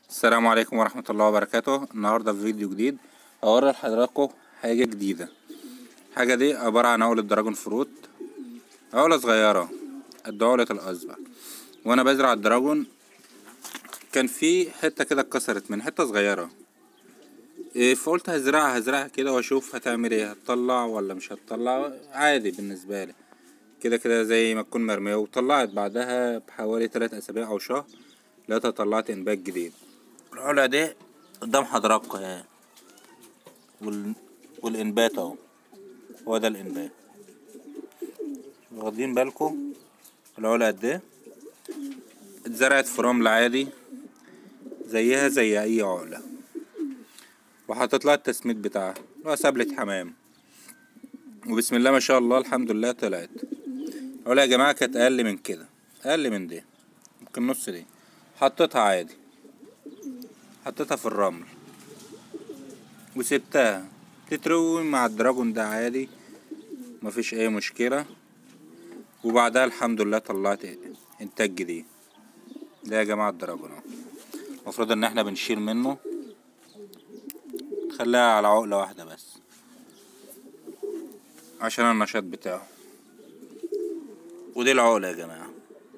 السلام عليكم ورحمة الله وبركاته النهاردة في فيديو جديد هوري لحضراتكم حاجة جديدة الحاجة دي عبارة عن عقلة دراجون فروت عقلة صغيرة قد عقلة الأصبع وأنا بزرع الدراجون كان في حتة كده اتكسرت من حتة صغيرة إيه فقلت هزرعها هزرعها كده واشوف هتعمل ايه هتطلع ولا مش هتطلع عادي بالنسبة لي كده كده زي ما تكون مرمية وطلعت بعدها بحوالي تلات أسابيع أو شهر لقيتها طلعت إنبات جديد العلا دي قدام حضراتكم اهي وال... والإنبات أهو هو ده الإنبات واخدين بالكم العلا قد ايه اتزرعت في رمل عادي زيها زي أي عقلة وحطيت لها التسميد بتاعها اللي هو سبلة حمام وبسم الله ما شاء الله الحمد لله طلعت العلا يا جماعة كانت أقل من كده أقل من دي ممكن نص دي حطيتها عادي حطيتها في الرمل وسبتها تتروي مع الدراجون ده عادي مفيش اي مشكلة وبعدها الحمد لله طلعت انتاج جديد ده يا جماعة الدراجون اهو المفروض ان احنا بنشيل منه نخليها على عقلة واحدة بس عشان النشاط بتاعه ودي العقلة يا جماعة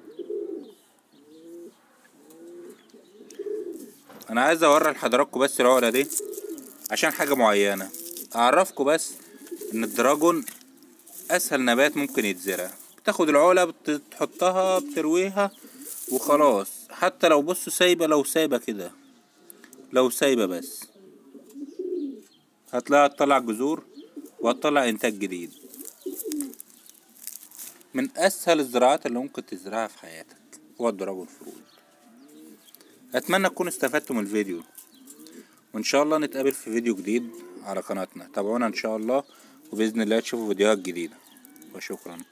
انا عايز اوري لحضراتكم بس العقله دي عشان حاجه معينه اعرفكم بس ان الدراجون اسهل نبات ممكن يتزرع بتاخد العقله بتحطها بترويها وخلاص حتى لو بصوا سايبه لو سايبه كده لو سايبه بس هتلاقيها تطلع جذور وهتطلع انتاج جديد من اسهل الزراعات اللي ممكن تزرعها في حياتك هو الدراجون فروت اتمنى تكونوا استفدتوا من الفيديو وان شاء الله نتقابل في فيديو جديد على قناتنا تابعونا ان شاء الله وباذن الله تشوفوا فيديوهات جديده وشكرا